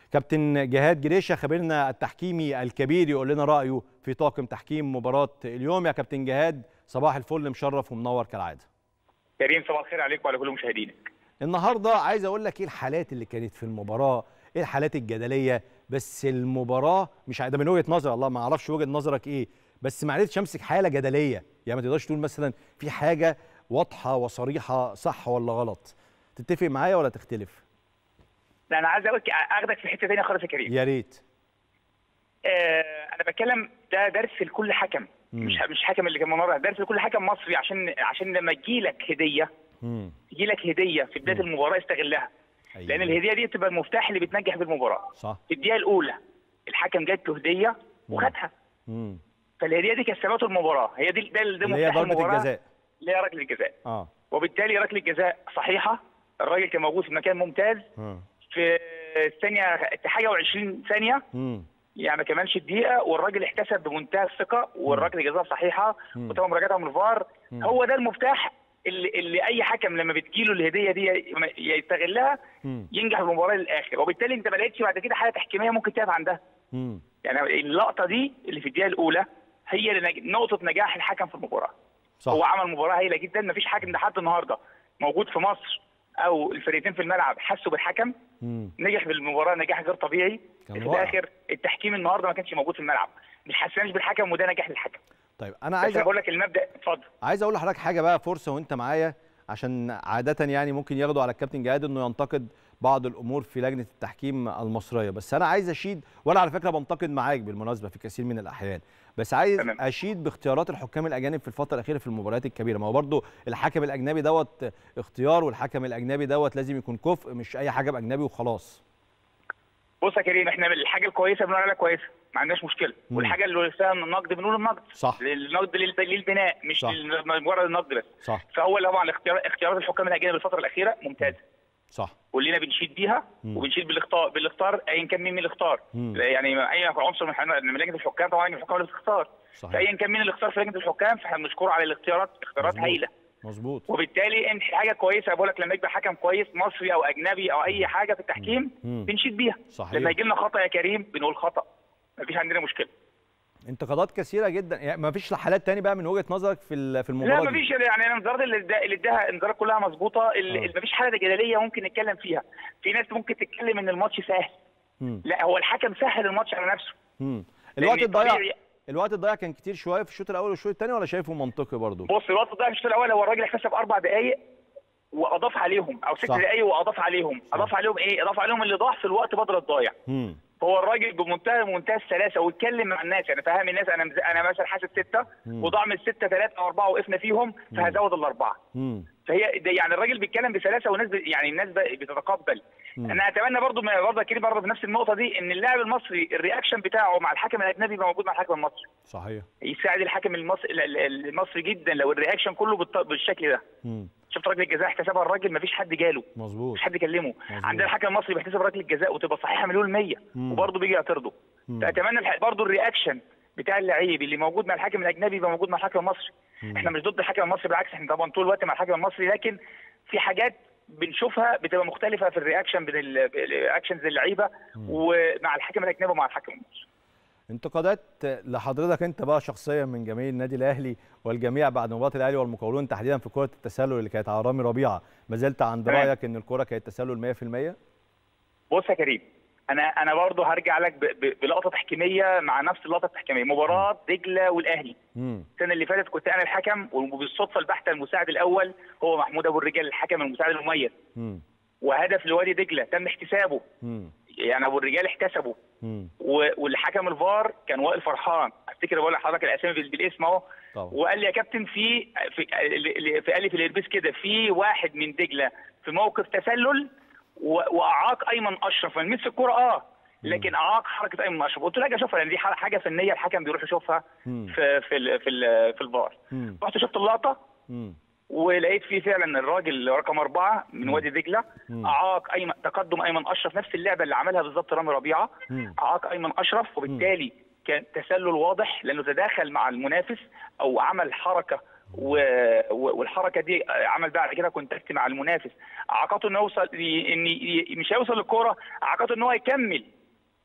كابتن جهاد جريشه خبيرنا التحكيمي الكبير يقول لنا رايه في طاقم تحكيم مباراه اليوم يا كابتن جهاد صباح الفل مشرف ومنور كالعاده كريم صباح الخير عليك وعلى كل مشاهدينك النهارده عايز اقول لك ايه الحالات اللي كانت في المباراه ايه الحالات الجدليه بس المباراه مش ده من وجهه نظر الله ما اعرفش وجهه نظرك ايه بس ما عرفتش امسك حاله جدليه يعني ما تقدرش تقول مثلا في حاجه واضحه وصريحه صح ولا غلط تتفق معايا ولا تختلف لا انا عايز اقول اخدك في حته ثانيه خالص يا كريم يا ريت آه انا بتكلم ده درس لكل حكم مش مش حكم اللي كان مره درس لكل حكم مصري عشان عشان لما تجي لك هديه تجي لك هديه في بدايه المباراه استغلها أيوة. لان الهديه دي تبقى المفتاح اللي بتنجح بالمباراه صح في الدقيقه الاولى الحكم جات له هديه وخدها امم فالهديه دي كسبته المباراه هي دي ده ده اللي هي مفتاح ضربه المباراه الجزاء اللي هي ركله الجزاء اه وبالتالي ركله الجزاء صحيحه الراجل كان موجود في مكان ممتاز اه في الثانيه حاجه و20 ثانيه امم يعني ما كملش الدقيقه والراجل احتسب بمنتهى الثقه والركله جزاء صحيحه مم. وتم مراجعتها من الفار مم. هو ده المفتاح اللي, اللي اي حكم لما بتجيله الهديه دي يستغلها امم ينجح بالمباراه للاخر وبالتالي انت ما لقيتش بعد كده حاله تحكيميه ممكن تقف عندها امم يعني اللقطه دي اللي في الدقيقه الاولى هي اللي نج- نقطه نجاح الحكم في المباراه صح هو عمل مباراه هايله جدا ما فيش حكم لحد النهارده موجود في مصر او الفريقين في الملعب حسوا بالحكم امم نجح بالمباراه نجاح غير طبيعي كان في رائع. الاخر التحكيم النهارده ما كانش موجود في الملعب مش حسناش بالحكم وده نجاح للحكم طيب انا بس عايز انا بقول لك المبدا اتفضل عايز اقول لحضرتك حاجه بقى فرصه وانت معايا عشان عاده يعني ممكن ياخدوا على الكابتن جهاد انه ينتقد بعض الامور في لجنه التحكيم المصريه بس انا عايز اشيد وانا على فكره بنتقد معاك بالمناسبه في كثير من الاحيان بس عايز تمام. اشيد باختيارات الحكام الاجانب في الفتره الاخيره في المباريات الكبيره ما هو برضو الحكم الاجنبي دوت اختيار والحكم الاجنبي دوت لازم يكون كفء مش اي حاجه اجنبي وخلاص بص يا كريم احنا الحاجه الكويسه بنقول عليها كويسه ما عندناش مشكله مم. والحاجه اللي فيها النقد بنقول النقد صح. النقد لل- للبناء مش صح. لل- مجرد النقد بس صح فهو طبعا الاختيار اختيارات الحكام الاجانب الفتره الاخيره ممتازه صح كلنا بنشيد بيها مم. وبنشيد بالاختار بالاختار ايا كان مين من الاختار مم. يعني اي عنصر من حن- من لجنه الحكام طبعا لجنه الحكام اللي بتختار صحيح فايا كان مين اللي اختار في لجنه الحكام فاحنا بنشكره على الاختيارات اختيارات مظبوط. هايله مظبوط وبالتالي انت حاجه كويسه بقول لك لما يبقى حكم كويس مصري او اجنبي او اي حاجه في التحكيم مم. بنشيد بيها صحيح. لما يجي لنا خطا يا كريم بنقول خطا مفيش عندنا مشكله انتقادات كثيره جدا يعني ما فيش حالات تاني بقى من وجهه نظرك في ال- في المباراه لا دي؟ مفيش يعني انا الانذارات اللي اداها اللي اداها انذارات كلها مظبوطه اللي آه. اللي مفيش حاله جدليه ممكن نتكلم فيها في ناس ممكن تتكلم ان الماتش سهل مم. لا هو الحكم سهل الماتش على نفسه مم. لأن الوقت الضايع طبيعي- الوقت الضايع كان كتير شويه في الشوط الاول والشوط الثاني ولا شايفه منطقي برضو بص الوقت ده في الشوط الاول هو الراجل احتسب اربع دقائق واضاف عليهم او ست صح. دقائق واضاف عليهم اضاف عليهم ايه اضاف عليهم اللي ضاع في الوقت بدل الضايع مم. هو الراجل بمنتهى منتهى السلاسه واتكلم مع الناس يعني فاهم الناس انا مز... انا مثلا حاسب سته مم. وضاع من السته ثلاثه او اربعه وقفنا فيهم فهزود الاربعه مم. فهي ده يعني الراجل بيتكلم بسلاسه والناس ب... يعني الناس ب... بتتقبل مم. انا اتمنى برضو من برضه يا كريم برضه في نفس النقطه دي ان اللاعب المصري الرياكشن بتاعه مع الحكم الاجنبي يبقى موجود مع الحكم المصري صحيح يساعد الحكم المصري ال- ال- المصري جدا لو الرياكشن كله بالط... بالشكل ده مم. شفت ركله الجزاء احتسبها الراجل مفيش حد جاله مظبوط مفيش حد كلمه مظبوط. عندنا الحكم المصري بيحتسب ركله الجزاء وتبقى صحيحه مليون المية مم. وبرضه بيجي يعترضه مم. فاتمنى الح- برضه الرياكشن بتاع اللعيب اللي موجود مع الحكم الاجنبي يبقى موجود مع الحكم المصري مم. احنا مش ضد الحكم المصري بالعكس احنا طبعا طول الوقت مع الحكم المصري لكن في حاجات بنشوفها بتبقى مختلفه في الرياكشن بين ال- الرياكشنز اللعيبه ومع الحكم الاجنبي ومع الحكم المصري انتقادات لحضرتك انت بقى شخصيا من جماهير النادي الاهلي والجميع بعد مباراه الاهلي والمقاولون تحديدا في كره التسلل اللي كانت على رامي ربيعه ما زلت عند تمام. رايك ان الكره كانت تسلل 100% بص يا كريم انا انا برضه هرجع لك ب- ب- بلقطه تحكيميه مع نفس اللقطه التحكيميه مباراه دجله والاهلي امم السنه اللي فاتت كنت انا الحكم وبالصدفه البحته المساعد الاول هو محمود ابو الرجال الحكم المساعد المميز امم وهدف لوادي دجله تم احتسابه امم يعني ابو الرجال احتسبه امم و- والحكم الفار كان وائل فرحان افتكر بقول لحضرتك الاسامي بال- بالاسم اهو طبعا وقال لي يا كابتن في في في- قال لي في الاربيس كده في واحد من دجله في موقف تسلل و- واعاق ايمن اشرف من مسك الكوره اه لكن اعاق حركه ايمن اشرف قلت له اجي اشوفها لان دي ح- حاجه فنيه الحكم بيروح يشوفها مم. في في ال- في ال- في الفار مم. رحت شفت اللقطه مم. ولقيت فيه فعلا الراجل رقم أربعة من وادي دجلة مم. أعاق أيمن تقدم أيمن أشرف نفس اللعبة اللي عملها بالظبط رامي ربيعة مم. أعاق أيمن أشرف وبالتالي كان تسلل واضح لأنه تداخل مع المنافس أو عمل حركة و... و- والحركه دي عمل بعد كده كونتاكت مع المنافس اعاقته انه يوصل ي- ان ي- مش هيوصل للكوره اعاقته ان هو يكمل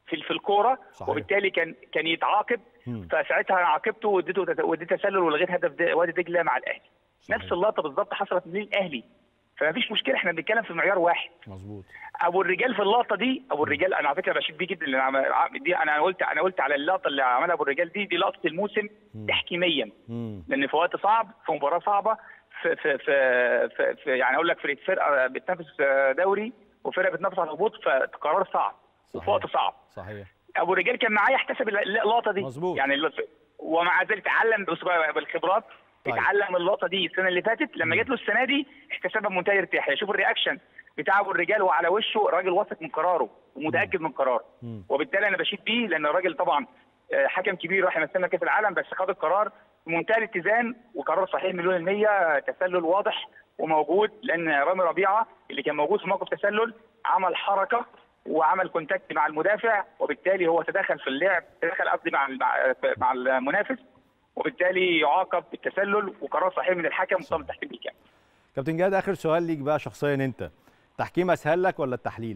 في في الكوره صحيح. وبالتالي كان كان يتعاقب مم. فساعتها انا عاقبته واديته واديت تسلل ولغيت هدف د- وادي دجله مع الاهلي صحيح. نفس اللقطه بالظبط حصلت للاهلي فما فيش مشكله احنا بنتكلم في معيار واحد مظبوط ابو الرجال في اللقطه دي ابو الرجال انا على فكره بشيد بيه جدا لأن عم- دي انا قلت انا قلت على اللقطه اللي عملها ابو الرجال دي دي لقطه الموسم تحكيميا مم. لان في وقت صعب في مباراه صعبه في في في, في, في يعني اقول لك في فرقه بتنافس دوري وفرقه بتنافس على الهبوط فقرار صعب وفي صحيح. وقت صعب صحيح ابو الرجال كان معايا يحتسب الل- اللقطه دي مظبوط. يعني الل- ومع ذلك اتعلم بص بقى بالخبرات طيب. اتعلم اللقطه دي السنه اللي فاتت لما جت له السنه دي احتسبها بمنتهى الارتياحيه شوف الرياكشن بتاع ابو الرجال وعلى وشه الراجل واثق من قراره ومتاكد من قراره مم. وبالتالي انا بشيد بيه لان الراجل طبعا آه، حكم كبير راح يمثلنا كاس العالم بس خد القرار بمنتهى الاتزان وقرار صحيح مليون المية تسلل واضح وموجود لان رامي ربيعه اللي كان موجود في موقف تسلل عمل حركه وعمل كونتاكت مع المدافع وبالتالي هو تدخل في اللعب تدخل قصدي مع مع- مع المنافس وبالتالي يعاقب بالتسلل وقرار صحيح من الحكم وطاقم التحكيم بالكامل كابتن جهاد اخر سؤال ليك بقى شخصيا انت تحكيم اسهل لك ولا التحليل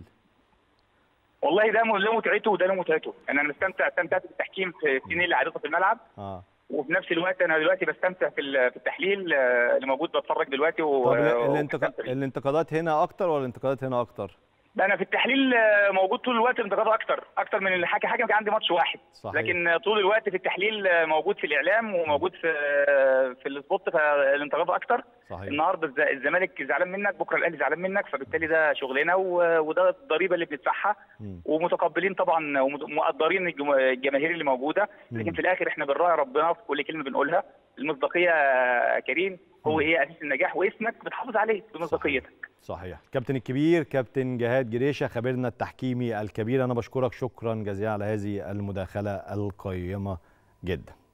والله ده له متعته وده له متعته انا مستمتع استمتعت بالتحكيم في السنين اللي عدتها في الملعب اه وفي نفس الوقت انا دلوقتي بستمتع في ال- في التحليل آه، اللي موجود بتفرج دلوقتي و... طب و- الانتقا... وبستمتع بيه. الانتقادات هنا اكتر ولا الانتقادات هنا اكتر ده انا في التحليل آه، موجود طول الوقت انتقاد اكتر اكتر من الحكم حكم كان عندي ماتش واحد صحيح. لكن آه، طول الوقت في التحليل آه، موجود في الاعلام وموجود في آه، في السبوت فالانتقاد اكتر صحيح النهارده الز- الزمالك زعلان منك بكره الاهلي زعلان منك فبالتالي ده شغلنا و- وده الضريبه اللي بندفعها مم. ومتقبلين طبعا ومقدرين الجم- الجماهير اللي موجوده لكن في الاخر احنا بنراعي ربنا في كل كلمه بنقولها المصداقيه يا كريم هو هي اساس النجاح واسمك بتحافظ عليه بمصداقيتك صحيح كابتن الكبير كابتن جهاد جريشه خبيرنا التحكيمي الكبير انا بشكرك شكرا جزيلا على هذه المداخله القيمه جدا